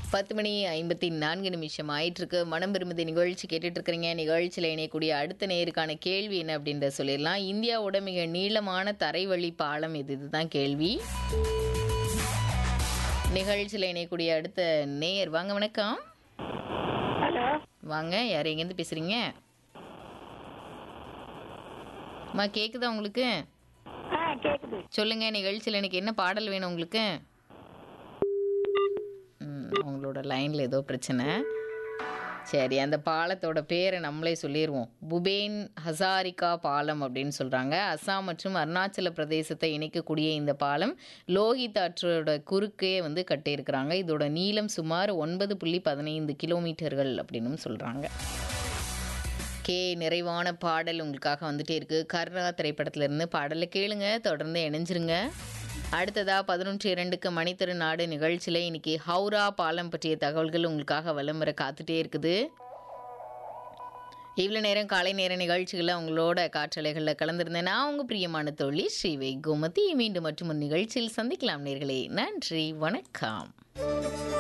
பத்து மணி ஐம்பத்தி நான்கு நிமிஷம் ஆயிட்டு இருக்கு மனம் விரும்புதி நிகழ்ச்சி கேட்டுட்டு இருக்கிறீங்க நிகழ்ச்சியில் இணையக்கூடிய அடுத்த நேருக்கான கேள்வி என்ன அப்படின்றத சொல்லிடலாம் இந்தியாவோட மிக நீளமான தரைவழி பாலம் இது இதுதான் கேள்வி நிகழ்ச்சியில் இணையக்கூடிய அடுத்த நேயர் வாங்க வணக்கம் ஹலோ வாங்க யார் எங்கேருந்து பேசுறீங்க அம்மா கேக்குதா உங்களுக்கு ஆ கேக்குது சொல்லுங்க நிகழ்ச்சியில் எனக்கு என்ன பாடல் வேணும் உங்களுக்கு ம், உங்களோட லைனில் ஏதோ பிரச்சனை சரி அந்த பாலத்தோட பேரை நம்மளே சொல்லிடுவோம் புபேன் ஹசாரிகா பாலம் அப்படின்னு சொல்கிறாங்க அஸ்ஸாம் மற்றும் அருணாச்சல பிரதேசத்தை இணைக்கக்கூடிய இந்த பாலம் லோஹித் ஆற்றோட குறுக்கே வந்து கட்டியிருக்கிறாங்க இதோட நீளம் சுமார் ஒன்பது புள்ளி பதினைந்து கிலோமீட்டர்கள் அப்படின்னும் சொல்கிறாங்க கே நிறைவான பாடல் உங்களுக்காக வந்துட்டே இருக்கு கர்ணா திரைப்படத்திலிருந்து பாடலை கேளுங்க தொடர்ந்து இணைஞ்சிருங்க அடுத்ததா பதினொன்று இரண்டுக்கு மணித்திரு நாடு நிகழ்ச்சியில் இன்னைக்கு ஹவுரா பாலம் பற்றிய தகவல்கள் உங்களுக்காக வலம் வர காத்துட்டே இருக்குது இவ்வளோ நேரம் காலை நேர நிகழ்ச்சிகளில் உங்களோட காற்றலைகளில் கலந்திருந்தேன் நான் உங்கள் பிரியமான தோழி ஸ்ரீவை கோமதி மீண்டும் மற்றும் ஒரு நிகழ்ச்சியில் சந்திக்கலாம் நேர்களே நன்றி வணக்கம்